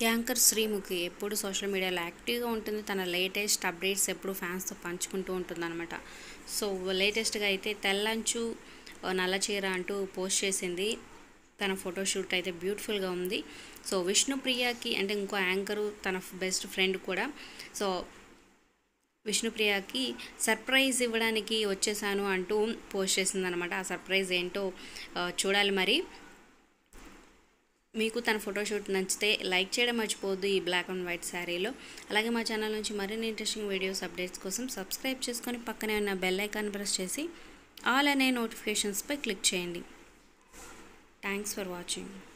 anchor Sreemukhi ఎప్పుడు social మీడియాలో యాక్టివ్గా ఉంటుంది తన లేటెస్ట్ అప్డేట్స్ ఎప్పుడు ఫ్యాన్స్తో పంచుకుంటూ ఉంటుందన్నమాట సో లేటెస్ట్గా అయితే తెల్లంచు ఆ, నల్ల చీర అంటూ పోస్ట్ చేసింది తన ఫోటోషూట్ అయితే బ్యూటిఫుల్గా ఉంది సో విష్ణుప్రియకి అంటే ఇంకో యాంకరు తన బెస్ట్ ఫ్రెండ్ కూడా సో విష్ణుప్రియకి సర్ప్రైజ్ ఇవ్వడానికి వచ్చేసాను అంటూ పోస్ట్ చేసిందనమాట ఆ సర్ప్రైజ్ ఏంటో ఆ, చూడాలి మరి మీకు తన ఫోటోషూట్ నచ్చితే లైక్ చేయడం మర్చిపోవద్దు ఈ బ్లాక్ అండ్ వైట్ శారీలో అలాగే మా ఛానల్ నుంచి మరిన్ని ఇంట్రెస్టింగ్ వీడియోస్ అప్డేట్స్ కోసం సబ్స్క్రైబ్ చేసుకొని పక్కనే ఉన్న బెల్ ఐకాన్ ప్రెస్ చేసి ఆల్ అనే నోటిఫికేషన్స్పై క్లిక్ చేయండి థ్యాంక్స్ ఫర్ వాచింగ్